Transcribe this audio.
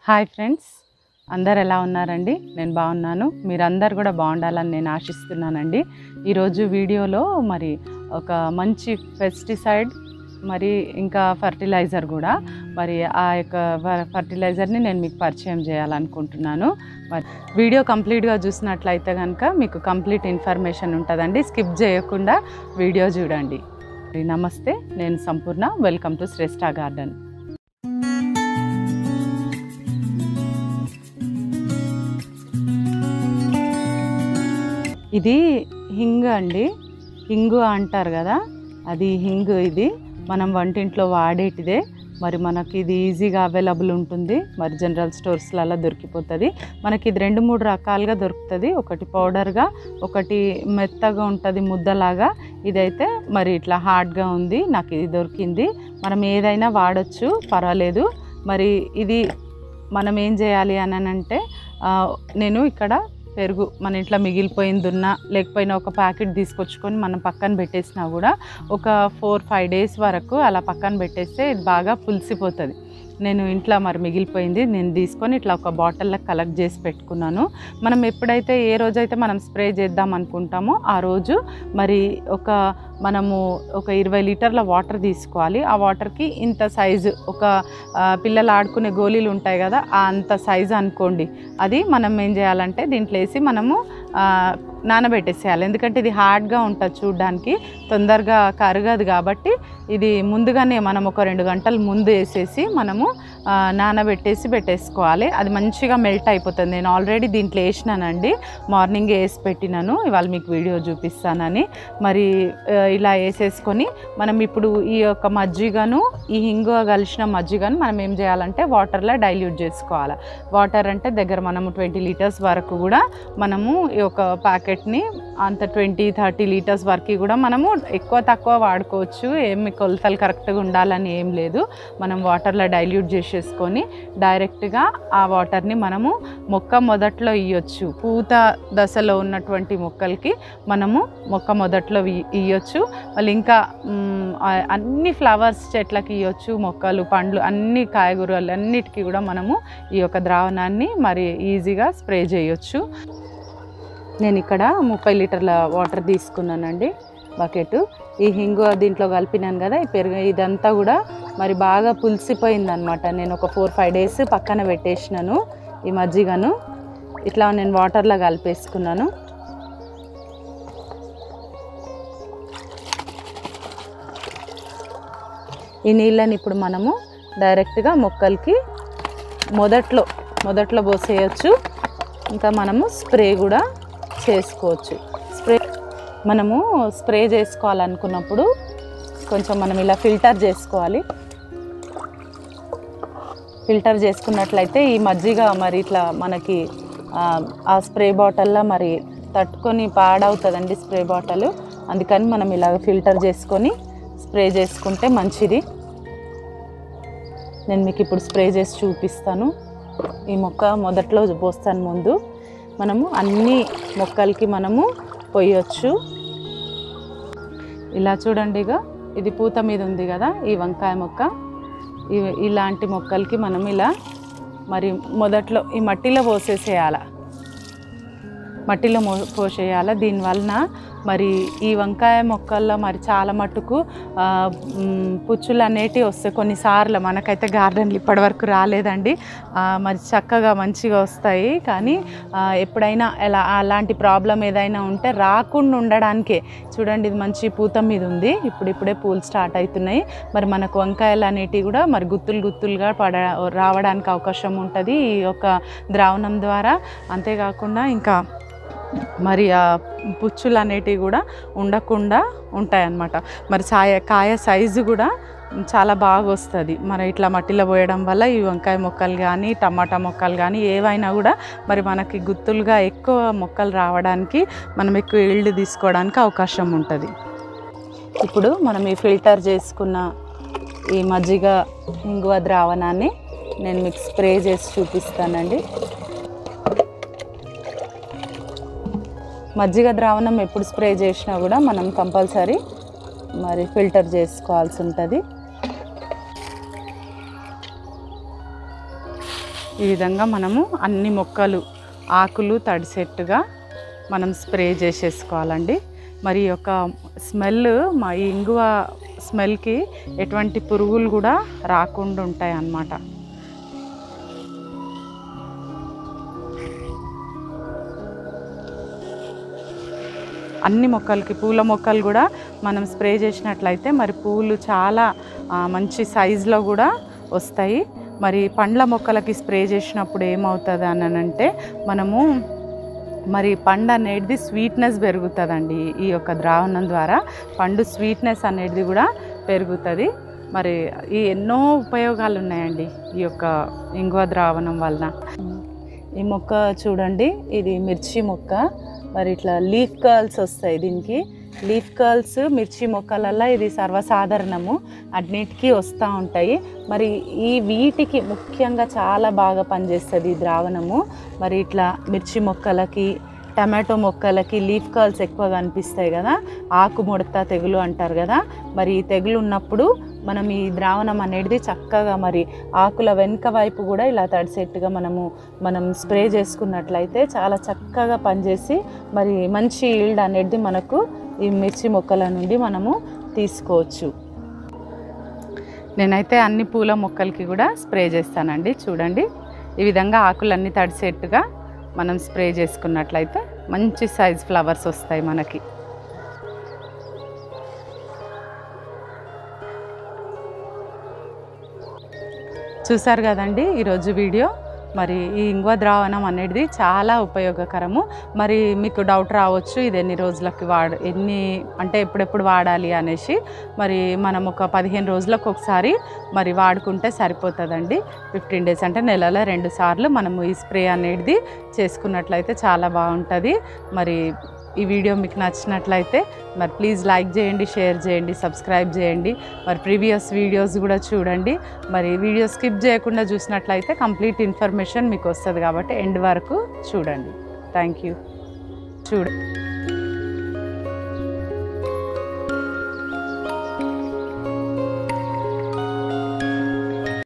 hi friends అందరు ఎలా ఉన్నారండి నేను బాగున్నాను మీరందరు కూడా బాగుండాలని నేను ఆశిస్తున్నానండి ఈరోజు వీడియోలో మరి ఒక మంచి పెస్టిసైడ్ మరి ఇంకా ఫర్టిలైజర్ కూడా మరి ఆ యొక్క ఫర్టిలైజర్ని నేను మీకు పరిచయం చేయాలనుకుంటున్నాను మరి వీడియో కంప్లీట్గా చూసినట్లయితే కనుక మీకు కంప్లీట్ ఇన్ఫర్మేషన్ ఉంటుందండి స్కిప్ చేయకుండా వీడియో చూడండి మరి నమస్తే నేను Sampurna welcome to Shreshta garden ఇది హింగ్ అండి హింగు అంటారు కదా అది హింగ్ ఇది మనం వంటింట్లో వాడేటిదే మరి మనకి ఇది ఈజీగా అవైలబుల్ ఉంటుంది మరి జనరల్ స్టోర్స్లలో దొరికిపోతుంది మనకి ఇది రెండు మూడు రకాలుగా దొరుకుతుంది ఒకటి పౌడర్గా ఒకటి మెత్తగా ఉంటుంది ముద్దలాగా ఇదైతే మరి ఇట్లా హార్డ్గా ఉంది నాకు ఇది దొరికింది మనం ఏదైనా వాడచ్చు పర్వాలేదు మరి ఇది మనం ఏం చేయాలి అని అంటే ఆ, నేను ఇక్కడ పెరుగు మన ఇంట్లో మిగిలిపోయింది ఉన్నా లేకపోయినా ఒక ప్యాకెట్ తీసుకొచ్చుకొని మనం పక్కన పెట్టేసినా కూడా ఒక ఫోర్ ఫైవ్ డేస్ వరకు అలా పక్కన పెట్టేస్తే ఇది బాగా పులిసిపోతుంది నేను ఇంట్లో మరి మిగిలిపోయింది నేను తీసుకొని ఇట్లా ఒక బాటిల్లో కలెక్ట్ చేసి పెట్టుకున్నాను మనం ఎప్పుడైతే ఏ రోజైతే మనం స్ప్రే చేద్దాం అనుకుంటామో ఆ రోజు మరి ఒక మనము ఒక ఇరవై లీటర్ల వాటర్ తీసుకోవాలి ఆ వాటర్కి ఇంత సైజు ఒక ఆ, పిల్లలు ఆడుకునే గోళీలు ఉంటాయి కదా ఆ అంత సైజు అనుకోండి అది మనం ఏం చేయాలంటే దీంట్లో వేసి మనము ఆ, నానబెట్టేసేయాలి ఎందుకంటే ఇది హార్డ్గా ఉంటుంది చూడడానికి తొందరగా కరగదు కాబట్టి ఇది ముందుగానే మనం ఒక రెండు గంటల ముందు వేసేసి మనము ఆ, నానబెట్టేసి పెట్టేసుకోవాలి అది మంచిగా మెల్ట్ అయిపోతుంది నేను ఆల్రెడీ దీంట్లో వేసినానండి మార్నింగ్ వేసి పెట్టినాను ఇవాళ మీకు వీడియో చూపిస్తానని మరి ఆ, ఇలా వేసేసుకొని మనం ఇప్పుడు ఈ యొక్క మజ్జిగను ఈ హింగు కలిసిన మజ్జిగను మనం ఏం చేయాలంటే వాటర్లో డైల్యూట్ చేసుకోవాలి వాటర్ అంటే దగ్గర మనము ట్వంటీ లీటర్స్ వరకు కూడా మనము ఈ యొక్క ప్యాకెట్ని అంత ట్వంటీ థర్టీ లీటర్స్ వరకు కూడా మనము ఎక్కువ తక్కువ వాడుకోవచ్చు ఏమి కొలతలు కరెక్ట్గా ఉండాలని ఏం లేదు మనం వాటర్లో డైల్యూట్ చేసేసుకొని డైరెక్ట్గా ఆ వాటర్ని మనము మొక్క మొదట్లో ఇవ్వచ్చు పూత దశలో ఉన్నటువంటి మొక్కలకి మనము మొక్క మొదట్లో ఇ- ఇయ్యొచ్చు వాళ్ళు ఇంకా మ్, ఆ- అన్ని ఫ్లవర్స్ చెట్లకి ఇవ్వచ్చు మొక్కలు పండ్లు అన్ని కాయగూరలు అన్నిటికీ కూడా మనము ఈ యొక్క ద్రావణాన్ని మరి ఈజీగా స్ప్రే చేయొచ్చు నేను ఇక్కడ ముప్పై లీటర్ల వాటర్ తీసుకున్నానండి బకెట్ ఈ హింగు దీంట్లో కలిపినాను కదా ఈ పెరుగు ఇదంతా కూడా మరి బాగా పులిసిపోయింది అనమాట నేను ఒక ఫోర్ ఫైవ్ డేస్ పక్కన పెట్టేసినాను ఈ మజ్జిగను ఇట్లా నేను వాటర్లో కలిపేసుకున్నాను ఈ నీళ్ళని ఇప్పుడు మనము డైరెక్ట్గా మొక్కలకి మొదట్లో మొదట్లో పోసేయచ్చు ఇంకా మనము స్ప్రే కూడా చేసుకోవచ్చు స్ప్రే మనము స్ప్రే చేసుకోవాలనుకున్నప్పుడు కొంచెం మనం ఇలా ఫిల్టర్ చేసుకోవాలి ఫిల్టర్ చేసుకున్నట్లయితే ఈ మజ్జిగ మరి ఇట్లా మనకి ఆ, ఆ స్ప్రే బాటిల్లో మరి తట్టుకొని పాడవుతుందండి స్ప్రే బాటిల్ అందుకని మనం ఇలాగ ఫిల్టర్ చేసుకొని స్ప్రే చేసుకుంటే మంచిది నేను మీకు ఇప్పుడు స్ప్రే చేసి చూపిస్తాను ఈ మొక్క మొదట్లో పోస్తాను ముందు మనము అన్ని మొక్కలకి మనము పొయ్యొచ్చు ఇలా చూడండి ఇక ఇది పూత మీద ఉంది కదా ఈ వంకాయ మొక్క ఇవి ఇలాంటి మొక్కలకి మనం ఇలా మరి మొదట్లో ఈ మట్టిలో పోసేసేయాల మట్టిలో మో పోసేయాలి దీనివలన మరి ఈ వంకాయ మొక్కల్లో మరి చాలా మట్టుకు ఆ, మ్, పుచ్చులు అనేటివి వస్తాయి కొన్నిసార్లు మనకైతే గార్డెన్లు ఇప్పటివరకు రాలేదండి ఆ, మరి చక్కగా మంచిగా వస్తాయి కానీ ఆ, ఎప్పుడైనా ఎలా అలాంటి ప్రాబ్లం ఏదైనా ఉంటే రాకుండా ఉండడానికే చూడండి ఇది మంచి పూత మీద ఉంది ఇప్పుడు ఇప్పుడే పూలు స్టార్ట్ అవుతున్నాయి మరి మనకు వంకాయలు అనేటివి కూడా మరి గుత్తులు గుత్తులుగా పడ రావడానికి అవకాశం ఉంటుంది ఈ యొక్క ద్రావణం ద్వారా అంతేకాకుండా ఇంకా మరి ఆ పుచ్చులు అనేటివి కూడా ఉండకుండా ఉంటాయన్నమాట మరి సాయ కాయ సైజు కూడా చాలా బాగా వస్తుంది మరి ఇట్లా మట్టిలో పోయడం వల్ల ఈ వంకాయ మొక్కలు కానీ టమాటా మొక్కలు కానీ ఏవైనా కూడా మరి మనకి గుత్తులుగా ఎక్కువ మొక్కలు రావడానికి మనం ఎక్కువ ఈల్డ్ తీసుకోవడానికి అవకాశం ఉంటుంది ఇప్పుడు మనం ఈ ఫిల్టర్ చేసుకున్న ఈ మజ్జిగ ఇంగువ ద్రావణాన్ని నేను మీకు స్ప్రే చేసి చూపిస్తానండి మజ్జిగ ద్రావణం ఎప్పుడు స్ప్రే చేసినా కూడా మనం కంపల్సరీ మరి ఫిల్టర్ చేసుకోవాల్సి ఉంటుంది ఈ విధంగా మనము అన్ని మొక్కలు ఆకులు తడిసేట్టుగా మనం స్ప్రే చేసేసుకోవాలండి మరి ఈ యొక్క స్మెల్ మా ఈ ఇంగువ స్మెల్కి ఎటువంటి పురుగులు కూడా రాకుండా ఉంటాయి అన్నమాట అన్ని మొక్కలకి పూల మొక్కలు కూడా మనం స్ప్రే చేసినట్లయితే మరి పూలు చాలా ఆ, మంచి సైజులో కూడా వస్తాయి మరి పండ్ల మొక్కలకి స్ప్రే చేసినప్పుడు ఏమవుతుంది అని అంటే మనము మరి పండు అనేది స్వీట్నెస్ పెరుగుతుందండి ఈ యొక్క ద్రావణం ద్వారా పండు స్వీట్నెస్ అనేది కూడా పెరుగుతుంది మరి ఈ ఎన్నో ఉపయోగాలు ఉన్నాయండి ఈ యొక్క ఇంగువ ద్రావణం వలన ఈ మొక్క చూడండి ఇది మిర్చి మొక్క మరి ఇట్లా లీఫ్ కర్ల్స్ వస్తాయి దీనికి లీఫ్ కర్ల్స్ మిర్చి మొక్కలల్లో ఇది సర్వసాధారణము అన్నిటికీ వస్తూ ఉంటాయి మరి ఈ వీటికి ముఖ్యంగా చాలా బాగా పనిచేస్తుంది ఈ ద్రావణము మరి ఇట్లా మిర్చి మొక్కలకి టమాటో మొక్కలకి లీఫ్ కర్ల్స్ ఎక్కువ కనిపిస్తాయి కదా ఆకు ముడత తెగులు అంటారు కదా మరి ఈ తెగులు ఉన్నప్పుడు మనం ఈ ద్రావణం అనేది చక్కగా మరి ఆకుల వెనుక వైపు కూడా ఇలా తడిసేట్టుగా మనము మనం స్ప్రే చేసుకున్నట్లయితే చాలా చక్కగా పనిచేసి మరి మంచి ఈల్డ్ అనేది మనకు ఈ మిర్చి మొక్కల నుండి మనము తీసుకోవచ్చు నేనైతే అన్ని పూల మొక్కలకి కూడా స్ప్రే చేస్తానండి చూడండి ఈ విధంగా ఆకులన్నీ తడిసేట్టుగా మనం స్ప్రే చేసుకున్నట్లయితే మంచి సైజ్ ఫ్లవర్స్ వస్తాయి మనకి చూసారు కదండి ఈరోజు వీడియో మరి ఈ ఇంగువ ద్రావణం అనేది చాలా ఉపయోగకరము మరి మీకు డౌట్ రావచ్చు ఇది ఎన్ని రోజులకి వాడ ఎన్ని అంటే ఎప్పుడెప్పుడు వాడాలి అనేసి మరి మనం ఒక పదిహేను రోజులకు ఒకసారి మరి వాడుకుంటే సరిపోతుందండి ఫిఫ్టీన్ డేస్ అంటే నెలలో రెండు సార్లు మనము ఈ స్ప్రే అనేది చేసుకున్నట్లయితే చాలా బాగుంటుంది మరి ఈ వీడియో మీకు నచ్చినట్లయితే మరి ప్లీజ్ లైక్ చేయండి షేర్ చేయండి సబ్స్క్రైబ్ చేయండి మరి ప్రీవియస్ వీడియోస్ కూడా చూడండి మరి వీడియో స్కిప్ చేయకుండా చూసినట్లయితే కంప్లీట్ ఇన్ఫర్మేషన్ మీకు వస్తుంది కాబట్టి ఎండ్ వరకు చూడండి థ్యాంక్ యూ చూడండి